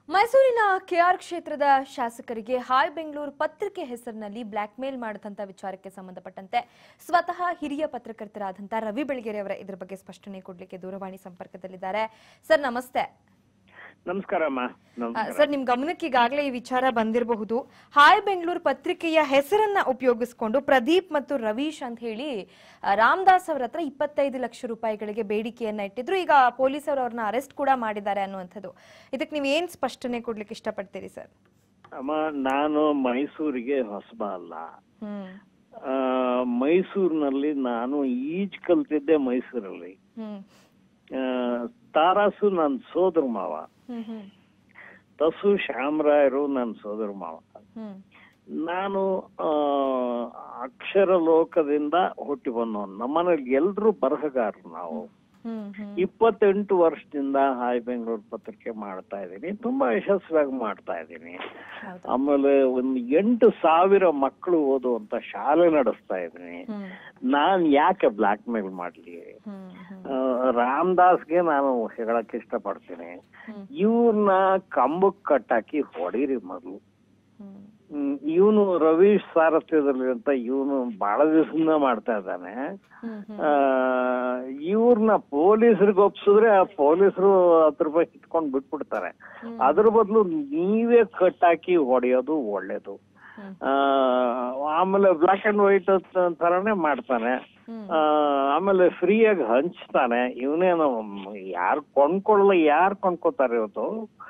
ಮೈಸೂರಿನ ಕೆಆರ್ ಕ್ಷೇತ್ರದ ಶಾಸಕರಿಗೆ ಹಾಯ್ ಬೆಂಗಳೂರು ಪತ್ರಿಕೆ ಹೆಸರಿನಲ್ಲಿ ಬ್ಲಾಕ್ ಮೇಲ್ ಮಾಡಿದಂತ ವಿಚಾರಕ್ಕೆ ಸಂಬಂಧಪಟ್ಟಂತೆ ಸ್ವತಃ ಹಿರಿಯ ಪತ್ರಕರ್ತರಾದಂಥ ರವಿ ಬೆಳಗೆರೆ ಅವರ ಇದ್ರ ಬಗ್ಗೆ ಸ್ಪಷ್ಟನೆ ಕೊಡ್ಲಿಕ್ಕೆ ದೂರವಾಣಿ ಸಂಪರ್ಕದಲ್ಲಿದ್ದಾರೆ ಸರ್ ನಮಸ್ತೆ ನಮಸ್ಕಾರಮ್ಮ ಆ, ನಮಸ್ಕಾರ ಸರ್ ನಿಮ್ ಗಮನಕ್ಕೆ ಈಗಾಗಲೇ ಈ ವಿಚಾರ ಬಂದಿರಬಹುದು ಹಾಯ್ ಬೆಂಗಳೂರು ಪತ್ರಿಕೆಯ ಹೆಸರನ್ನ ಉಪಯೋಗಿಸಿಕೊಂಡು ಪ್ರದೀಪ್ ಮತ್ತು ರವೀಶ್ ಅಂತ ಹೇಳಿ ಆ, ರಾಮದಾಸ್ ಅವರ ಹತ್ರ ಇಪ್ಪತ್ತೈದು ಲಕ್ಷ ರೂಪಾಯಿಗಳಿಗೆ ಬೇಡಿಕೆಯನ್ನ ಇಟ್ಟಿದ್ರು ಈಗ ಪೊಲೀಸರು ಅವ್ರನ್ನ ಅರೆಸ್ಟ್ ಕೂಡ ಮಾಡಿದ್ದಾರೆ ಅನ್ನುವಂಥದ್ದು ಇದಕ್ಕೆ ನೀವು ಏನ್ ಸ್ಪಷ್ಟನೆ ಕೊಡ್ಲಿಕ್ಕೆ ಇಷ್ಟಪಡ್ತೀರಿ ಸರ್ ಅಮ್ಮ ನಾನು ಮೈಸೂರಿಗೆ ಹೊಸಬ ಅಲ್ಲ ಹ್ಮ್ ಆ, ಮೈಸೂರಿನಲ್ಲಿ ನಾನು ಈಜ್ ಕಲ್ತಿದ್ದೆ ಮೈಸೂರಲ್ಲಿ ಹ್ಮ್ ಆ, ತಾರಾಸು ನನ್ನ ಸೋದರ ಮಾವ ಹ್ಮ್ ಹ್ಮ್ ತಸು ಶ್ಯಾಮರಾಯರು ನನ್ನ ಸೋದರ ಮಾವ ಹ್ಮ್ ನಾನು ಆ, ಅಕ್ಷರ ಲೋಕದಿಂದ ಹುಟ್ಟಿ ಬಂದವನು ನಮ್ಮನೇಲಿ ಎಲ್ರು ಬರಹಗಾರರು ನಾವು ಹ್ಮ್ ಹ್ಮ್ ಇಪ್ಪತ್ತೆಂಟು ವರ್ಷದಿಂದ ಹಾಯ್ ಬೆಂಗಳೂರು ಪತ್ರಿಕೆ ಮಾಡ್ತಾ ಇದ್ದೀನಿ ತುಂಬಾ ಯಶಸ್ವಿಯಾಗಿ ಮಾಡ್ತಾ ಇದ್ದೀನಿ ಹೌದು ಆಮೇಲೆ ಒಂದು ಎಂಟು ಸಾವಿರ ಮಕ್ಕಳು ಓದುವಂತ ಶಾಲೆ ನಡೆಸ್ತಾ ಇದ್ದೀನಿ ಹ್ಮ್ ನಾನ್ ಯಾಕೆ ಬ್ಲಾಕ್ ಮೇಲ್ ಮಾಡ್ಲಿ ಹ್ಮ್ ಹ್ಮ್ ಆ, ರಾಮದಾಸ್ಗೆ ನಾನು ಹೇಳಕ್ ಇಷ್ಟಪಡ್ತೀನಿ ಹ್ಮ್ ಇವ್ರನ್ನ ಕಂಬಕ್ ಕಟ್ಟಾಕಿ ಹೊಡೀರಿ ಮೊದಲು ಹ್ಮ್ ಇವನು ರವೀಶ್ ಸಾರಥ್ಯದಲ್ಲಿ ಅಂತ ಇವನು ಬಹಳ ದಿವಸದಿಂದ ಮಾಡ್ತಾ ಇದ್ದಾನೆ ಹ್ಮ್ ಹ್ಮ್ ಇವ್ರನ್ನ ಪೊಲೀಸರಿಗೆ ಒಪ್ಸಿದ್ರೆ ಆ ಪೊಲೀಸರು ಹತ್ತು ರೂಪಾಯಿ ಕಿತ್ಕೊಂಡ್ ಬಿಟ್ಬಿಡ್ತಾರೆ ಹ್ಮ್. ಅದ್ರ ಬದಲು ನೀವೇ ಕಟ್ಟಾಕಿ ಹೊಡೆಯೋದು ಒಳ್ಳೇದು ಹ್ಮ್. ಆ, ಆಮೇಲೆ ಬ್ಲಾಕ್ ಅಂಡ್ ವೈಟ್ ತರಾನೇ ಮಾಡ್ತಾನೆ ಹ್ಮ್. ಆ, ಆಮೇಲೆ ಫ್ರೀಯಾಗಿ ಹಂಚ್ತಾನೆ ಇವನೇನು ಯಾರು ಕೊಂಡ್ಕೊಳ್ಳಲ್ಲ ಯಾರು ಕೊಂಡ್ಕೋತಾರೆ ಇವತ್ತು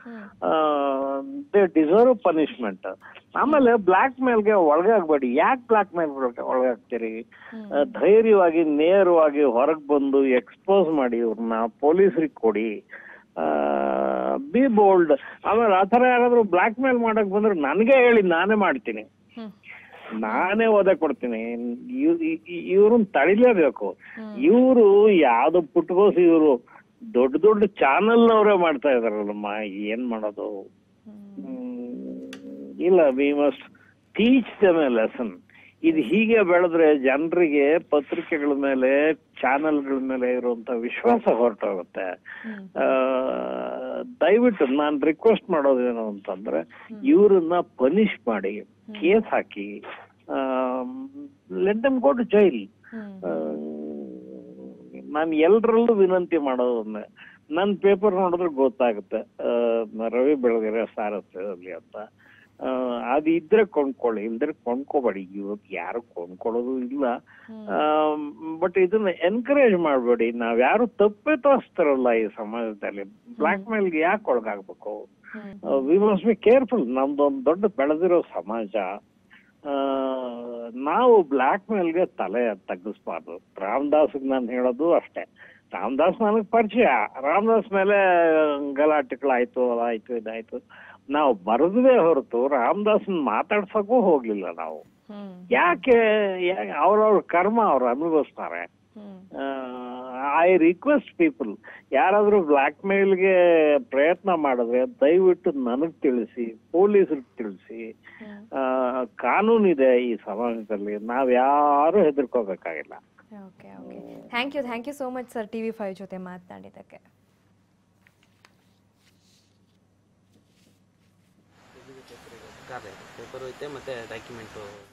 ಹ್ಮ್. ದೇ ಡಿಸರ್ವ್ ಪನಿಷ್ಮೆಂಟ್ ಆಮೇಲೆ ಬ್ಲಾಕ್ ಮೇಲ್ಗೆ ಒಳಗಾಗ್ಬೇಡಿ ಯಾಕೆ ಬ್ಲಾಕ್ ಮೇಲ್ ಒಳಗಾಗ್ತೀರಿ ಹ್ಮ್. ಆ, ಧೈರ್ಯವಾಗಿ ನೇರವಾಗಿ ಹೊರಗ್ ಬಂದು ಎಕ್ಸ್ಪೋಸ್ ಮಾಡಿ ಇವ್ರನ್ನ ಪೊಲೀಸರಿಗೆ ಕೊಡಿ ಬಿ ಬೋಲ್ಡ್ ಆಮೇಲೆ ಆತರ ಯಾರಾದ್ರೂ ಬ್ಲಾಕ್ ಮೇಲ್ ಮಾಡಕ್ ಬಂದ್ರೆ ನನಗೆ ಹೇಳಿ ನಾನೇ ಮಾಡ್ತೀನಿ ಹ್ಮ್. ನಾನೇ ಓದೇ ಕೊಡ್ತೀನಿ ಇವ್ರನ್ನ ತಡಿಲೇಬೇಕು ಹ್ಮ್. ಇವರು ಯಾವ್ದು ಪುಟ್ಕೋಸಿ ಇವರು ದೊಡ್ಡ ದೊಡ್ಡ ಚಾನೆಲ್ ಅವರೇ ಮಾಡ್ತಾ ಇದಾರಲ್ಲಮ್ಮ ಏನ್ ಮಾಡೋದು ಹ್ಮ್. ಹ್ಮ್, ಇಲ್ಲ we must teach them a lesson ಇದು ಹೀಗೆ ಬೆಳೆದ್ರೆ ಜನರಿಗೆ ಪತ್ರಿಕೆಗಳ ಮೇಲೆ ಚಾನೆಲ್ಗಳ ಮೇಲೆ ಇರುವಂತ ವಿಶ್ವಾಸ ಹೊರಟೋಗುತ್ತೆ ಹ್ಮ್. ಆ, ದಯವಿಟ್ಟು ನಾನ್ ರಿಕ್ವೆಸ್ಟ್ ಮಾಡೋದೇನು ಅಂತಂದ್ರೆ ಇವ್ರನ್ನ ಪನಿಷ್ ಮಾಡಿ ಕೇಸ್ ಹಾಕಿ let them go to jail ಹ್ಮ್. ನಾನು ಎಲ್ರಲ್ಲೂ ವಿನಂತಿ ಮಾಡೋದನ್ನೇ ನನ್ ಪೇಪರ್ ನೋಡಿದ್ರೆ ಗೊತ್ತಾಗುತ್ತೆ ಆ, ರವಿ ಬೆಳಗೆರೆ ಸಾರಥ್ಯದಲ್ಲಿ ಅಂತ ಆ, ಅದು ಇದ್ರೆ ಕೊಂಡ್ಕೊಳ್ಳಿ ಇಲ್ದ್ರೆ ಕೊಂಡ್ಕೋಬೇಡಿ ಇವತ್ತು ಯಾರು ಕೊಂಡ್ಕೊಳ್ಳೋದು ಇಲ್ಲ ಬಟ್ ಇದನ್ನ ಎನ್ಕರೇಜ್ ಮಾಡಬೇಡಿ ನಾವ್ ಯಾರು ತಪ್ಪೇ ತೋರಿಸ್ತಾರಲ್ಲ ಈ ಸಮಾಜದಲ್ಲಿ ಬ್ಲಾಕ್ ಮೇಲ್ಗೆ ಯಾಕೆ ಒಳಗಾಗ್ಬೇಕು ಹ್ಮ್. ವಿ ಮಸ್ಟ್ ಬಿ ಕೇರ್ಫುಲ್ ನಮ್ದೊಂದು ದೊಡ್ಡ ಬೆಳೆದಿರೋ ಸಮಾಜ ಆ, ನಾವು ಬ್ಲಾಕ್ ಮೇಲ್ಗೆ ತಲೆ ತಗ್ಗಿಸ್ಬಾರ್ದು ರಾಮದಾಸ್ಗೆ ನಾನು ಹೇಳೋದು ಅಷ್ಟೇ ರಾಮದಾಸ್ ನನಗ್ ಪರಿಚಯ ರಾಮದಾಸ್ ಮೇಲೆ ಗಲಾಟೆಗಳಾಯ್ತು ಅದಾಯ್ತು ಇದಾಯ್ತು ನಾವು ಬರೆದೇ ಹೊರತು ರಾಮದಾಸನ್ ಮಾತಾಡ್ಸಕ್ಕೂ ಹೋಗ್ಲಿಲ್ಲ ನಾವು ಹ್ಮ್. ಯಾಕೆ ಅವ್ರವ್ರ ಕರ್ಮ ಅವ್ರು ಅನುಭವಿಸ್ತಾರೆ ಹ್ಮ್. ಐ ರಿಕ್ವೆಸ್ಟ್ ಪೀಪಲ್ ಯಾರಾದ್ರೂ ಬ್ಲಾಕ್ ಮೇಲ್ಗೆ ಪ್ರಯತ್ನ ಮಾಡಿದ್ರೆ ದಯವಿಟ್ಟು ನನಗ್ ತಿಳಿಸಿ ಪೊಲೀಸರಿಗೆ ತಿಳಿಸಿ ಹ್ಮ್. ಆ, ಕಾನೂನಿದೆ ಈ ಸಮಾಜದಲ್ಲಿ ನಾವ್ ಯಾರು ಹೆದರ್ಕೋಬೇಕಾಗಿಲ್ಲ okay okay thank you thank you so much sir TV five ಜೊತೆ ಮಾತನಾಡಿದ್ದಕ್ಕೆ ಕಾರ್ಡ್ ಪೇಪರು ಐತೆ ಮತ್ತು ಡಾಕ್ಯುಮೆಂಟು